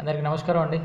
అందరికీ నమస్కారం అండి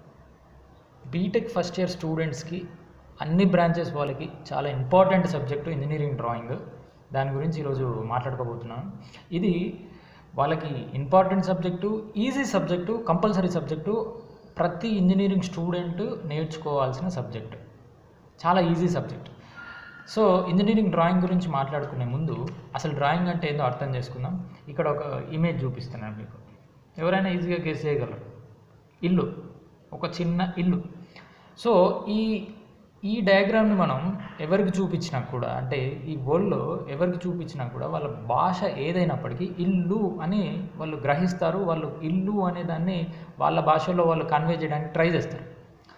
బీటెక్ ఫస్ట్ ఇయర్ స్టూడెంట్స్కి అన్ని బ్రాంచెస్ వాళ్ళకి చాలా ఇంపార్టెంట్ సబ్జెక్టు ఇంజనీరింగ్ డ్రాయింగ్ దాని గురించి ఈరోజు మాట్లాడుకోబోతున్నాను ఇది వాళ్ళకి important subject easy subject compulsory subject ప్రతి ఇంజనీరింగ్ స్టూడెంట్ నేర్చుకోవాల్సిన సబ్జెక్ట్ చాలా easy subject so engineering drawing గురించి మాట్లాడుకునే ముందు అసలు డ్రాయింగ్ అంటే ఏందో అర్థం చేసుకుందాం ఇక్కడ ఒక ఇమేజ్ చూపిస్తున్నాను మీకు ఎవరైనా ఈజీగా గెస్ చేయగలరు ఇల్లు ఒక చిన్న ఇల్లు సో ఈ ఈ డయాగ్రామ్ని మనం ఎవరికి చూపించినా కూడా అంటే ఈ వరల్డ్లో ఎవరికి చూపించినా కూడా వాళ్ళ భాష ఏదైనప్పటికీ ఇల్లు అని వాళ్ళు గ్రహిస్తారు వాళ్ళు ఇల్లు అనే దాన్ని వాళ్ళ భాషలో వాళ్ళు కన్వే చేయడానికి ట్రై చేస్తారు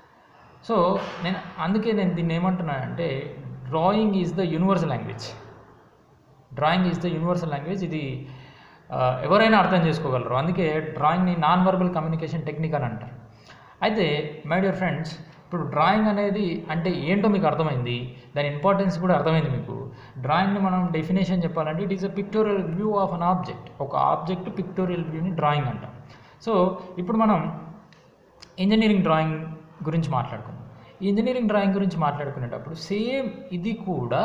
సో నేను అందుకే నేను దీన్ని ఏమంటున్నానంటే drawing is the universal language drawing is the universal language ఇది ఆ, ఎవరైనా అర్థం చేసుకోగలరు అందుకే డ్రాయింగ్ని నాన్ వర్బల్ కమ్యూనికేషన్ టెక్నిక్ అని అంటారు అయితే మై డియర్ ఫ్రెండ్స్ ఇప్పుడు డ్రాయింగ్ అనేది అంటే ఏంటో మీకు అర్థమైంది దాని ఇంపార్టెన్స్ కూడా అర్థమైంది మీకు డ్రాయింగ్ని మనం డెఫినేషన్ చెప్పాలంటే it is a pictorial view of an object ఒక ఆబ్జెక్ట్ పిక్టోరియల్ వ్యూని డ్రాయింగ్ అంటాం సో ఇప్పుడు మనం ఇంజనీరింగ్ డ్రాయింగ్ గురించి మాట్లాడుకుందాం ఈ ఇంజనీరింగ్ డ్రాయింగ్ గురించి మాట్లాడుకునేటప్పుడు సేమ్ ఇది కూడా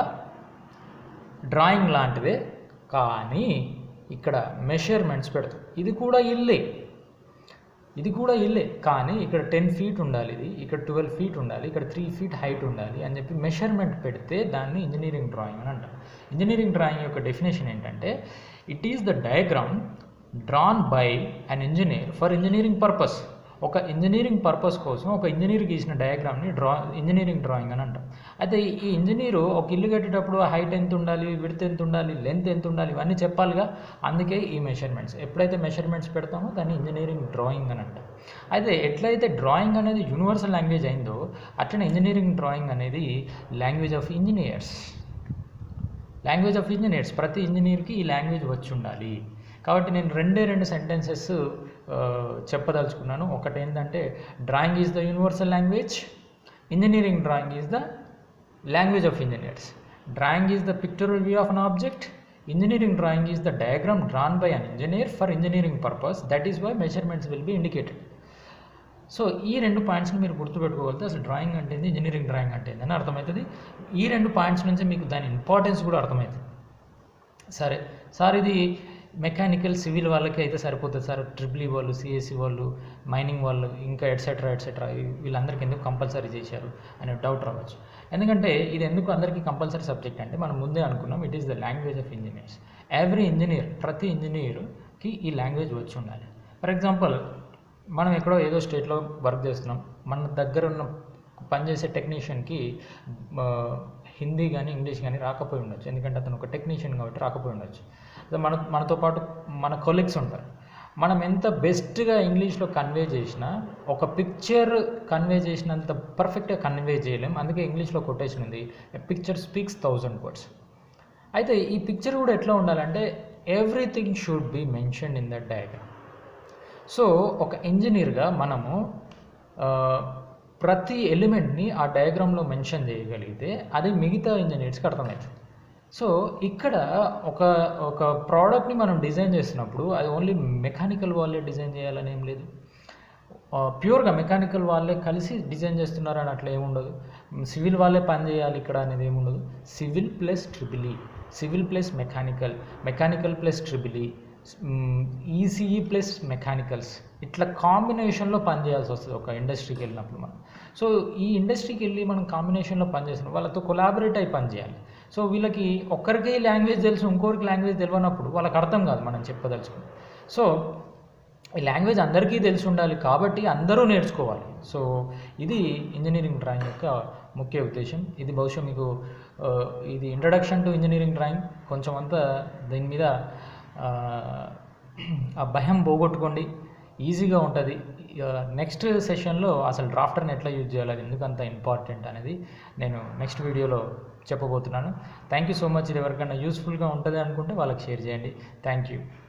డ్రాయింగ్ లాంటిదే కానీ ఇక్కడ మెషర్మెంట్స్ పెడతాం ఇది కూడా ఇల్లే ఇది కూడా ఇల్లే కానీ ఇక్కడ టెన్ ఫీట్ ఉండాలి ఇది ఇక్కడ ట్వెల్వ్ ఫీట్ ఉండాలి ఇక్కడ త్రీ ఫీట్ హైట్ ఉండాలి అని చెప్పి మెషర్మెంట్ పెడితే దాన్ని ఇంజనీరింగ్ డ్రాయింగ్ అని అంటారు ఇంజనీరింగ్ డ్రాయింగ్ యొక్క డెఫినేషన్ ఏంటంటే it is the diagram drawn by an engineer for engineering purpose ఒక ఇంజనీరింగ్ పర్పస్ కోసం ఒక ఇంజనీర్ గీసిన డయాగ్రామ్ని డ్రా ఇంజనీరింగ్ డ్రాయింగ్ అని అంటాం అయితే ఈ ఇంజనీరు ఒక ఇల్లు కట్టేటప్పుడు హైట్ ఎంత ఉండాలి విడ్త్ ఎంత ఉండాలి లెంత్ ఎంత ఉండాలి ఇవన్నీ చెప్పాలిగా అందుకే ఈ మెషర్మెంట్స్ ఎప్పుడైతే మెషర్మెంట్స్ పెడతామో దాన్ని ఇంజనీరింగ్ డ్రాయింగ్ అని అంటాం అయితే ఎట్లయితే డ్రాయింగ్ అనేది యూనివర్సల్ లాంగ్వేజ్ అయిందో అట్లనే ఇంజనీరింగ్ డ్రాయింగ్ అనేది language of engineers language of engineers ప్రతి ఇంజనీర్కి ఈ లాంగ్వేజ్ వచ్చి ఉండాలి కాబట్టి నేను రెండే రెండు సెంటెన్సెస్ చెప్పదలుచుకున్నాను ఒకటి ఏంటంటే drawing is the universal language engineering drawing is the language of engineers drawing is the pictorial view of an object engineering drawing is the diagram drawn by an engineer for engineering purpose that is why measurements will be indicated so ఈ రెండు పాయింట్స్ని మీరు గుర్తుపెట్టుకోగలిగితే అసలు drawing అంటే ఏంది engineering drawing అంటే ఏంది అని అర్థమవుతుంది ఈ రెండు పాయింట్స్ నుంచి మీకు దాని ఇంపార్టెన్స్ కూడా అర్థమవుతుంది సరే సార్ ఇది మెకానికల్ సివిల్ వాళ్ళకి అయితే సరిపోతుంది సార్ ట్రిపుల్ ఈ వాళ్ళు సిఎస్సి వాళ్ళు మైనింగ్ వాళ్ళు ఇంకా ఎట్సెట్రా ఎట్సెట్రా వీళ్ళందరికీ ఎందుకు కంపల్సరీ చేశారు అనే డౌట్ రావచ్చు ఎందుకంటే ఇది ఎందుకు అందరికీ కంపల్సరీ సబ్జెక్ట్ అంటే మనం ముందే అనుకున్నాం it is the language of engineers every engineer ప్రతి ఇంజనీర్కి ఈ లాంగ్వేజ్ వచ్చి ఉండాలి ఫర్ ఎగ్జాంపుల్ మనం ఎక్కడో ఏదో స్టేట్లో వర్క్ చేస్తున్నాం మన దగ్గర ఉన్న పనిచేసే టెక్నీషియన్కి ఆ, హిందీ కానీ ఇంగ్లీష్ కానీ రాకపోయి ఉండొచ్చు ఎందుకంటే అతను ఒక టెక్నీషియన్ కాబట్టి రాకపోయి ఉండొచ్చు అదే మన మనతో పాటు మన కొలీగ్స్ ఉంటారు మనం ఎంత బెస్ట్గా ఇంగ్లీష్లో కన్వే చేసినా ఒక పిక్చర్ కన్వే చేసినంత పర్ఫెక్ట్గా కన్వే చేయలేం అందుకే ఇంగ్లీష్లో కొటేషన్ ఉంది a picture speaks thousand words అయితే ఈ పిక్చర్ కూడా ఎట్లా ఉండాలంటే everything should be mention in that diagram so ఒక ఇంజనీర్గా మనము ఆ, ప్రతి ఎలిమెంట్ని ఆ డయాగ్రామ్లో మెన్షన్ చేయగలిగితే అది మిగతా ఇంజనీర్స్కి అర్థమవుతుంది సో ఇక్కడ ఒక ఒక ప్రోడక్ట్ని మనం డిజైన్ చేసినప్పుడు అది ఓన్లీ మెకానికల్ వాళ్ళే డిజైన్ చేయాలని ఏం లేదు ప్యూర్గా మెకానికల్ వాళ్ళే కలిసి డిజైన్ చేస్తున్నారని అట్లా ఏముండదు సివిల్ వాళ్ళే పని చేయాలి ఇక్కడ అనేది ఏముండదు civil plus triple E civil plus mechanical mechanical plus triple E ECE plus mechanicals ఇట్లా కాంబినేషన్లో పనిచేయాల్సి వస్తుంది ఒక ఇండస్ట్రీకి వెళ్ళినప్పుడు మనం సో ఈ ఇండస్ట్రీకి వెళ్ళి మనం కాంబినేషన్లో పనిచేస్తున్నాం వాళ్ళతో కొలాబరేట్ అయి పనిచేయాలి సో వీళ్ళకి ఒక్కరికి లాంగ్వేజ్ తెలుసు ఇంకొకరికి లాంగ్వేజ్ తెలియనప్పుడు వాళ్ళకి అర్థం కాదు మనం చెప్పదలుచుకుని సో ఈ లాంగ్వేజ్ అందరికీ తెలిసి ఉండాలి కాబట్టి అందరూ నేర్చుకోవాలి సో ఇది ఇంజనీరింగ్ డ్రాయింగ్ యొక్క ముఖ్య ఉద్దేశం ఇది బహుశా మీకు ఆ, ఇది ఇంట్రడక్షన్ టు ఇంజనీరింగ్ డ్రాయింగ్ కొంచెం అంతా దీని మీద ఆ, ఆ భయం పోగొట్టుకోండి ఈజీగా ఉంటుంది నెక్స్ట్ సెషన్లో అసలు డ్రాఫ్టర్ని ఎట్లా యూజ్ చేయాలి అది ఎందుకు అంత ఇంపార్టెంట్ అనేది నేను నెక్స్ట్ వీడియోలో చెప్పబోతున్నాను థ్యాంక్ యూ సో మచ్ ఇది ఎవరికైనా యూస్ఫుల్గా ఉంటుంది అనుకుంటే వాళ్ళకి షేర్ చేయండి థ్యాంక్ యూ